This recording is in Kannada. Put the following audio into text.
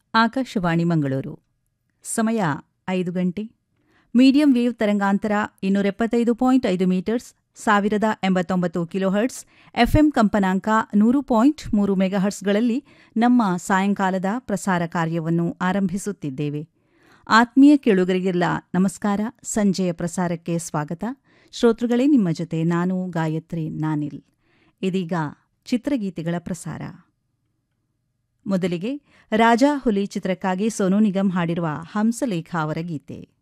ಆಕಾಶವಾಣಿ ಮಂಗಳೂರು ಸಮಯ ಐದು ಗಂಟೆ ಮೀಡಿಯಂ ವೇವ್ ತರಂಗಾಂತರ ಇನ್ನೂರ ಎಪ್ಪತ್ತೈದು ಪಾಯಿಂಟ್ ಐದು ಮೀಟರ್ಸ್ ಸಾವಿರದ ಎಂಬತ್ತೊಂಬತ್ತು ಕಿಲೋಹರ್ಟ್ಸ್ ಎಫ್ಎಂ ಕಂಪನಾಂಕ ನೂರು ಪಾಯಿಂಟ್ ಮೂರು ಮೆಗಾಹರ್ಟ್ಸ್ಗಳಲ್ಲಿ ನಮ್ಮ ಸಾಯಂಕಾಲದ ಪ್ರಸಾರ ಕಾರ್ಯವನ್ನು ಆರಂಭಿಸುತ್ತಿದ್ದೇವೆ ಆತ್ಮೀಯ ಕೇಳುಗರಿಗೆಲ್ಲ ನಮಸ್ಕಾರ ಸಂಜೆಯ ಪ್ರಸಾರಕ್ಕೆ ಸ್ವಾಗತ ಶ್ರೋತೃಗಳೇ ನಿಮ್ಮ ಜೊತೆ ನಾನು ಗಾಯತ್ರಿ ನಾನಿಲ್ ಇದೀಗ ಚಿತ್ರಗೀತೆಗಳ ಪ್ರಸಾರ ಮೊದಲಿಗೆ ರಾಜಾ ಹುಲಿ ಚಿತ್ರಕ್ಕಾಗಿ ಸೋನು ನಿಗಮ್ ಹಾಡಿರುವ ಹಂಸಲೇಖ ಅವರ ಗೀತೆ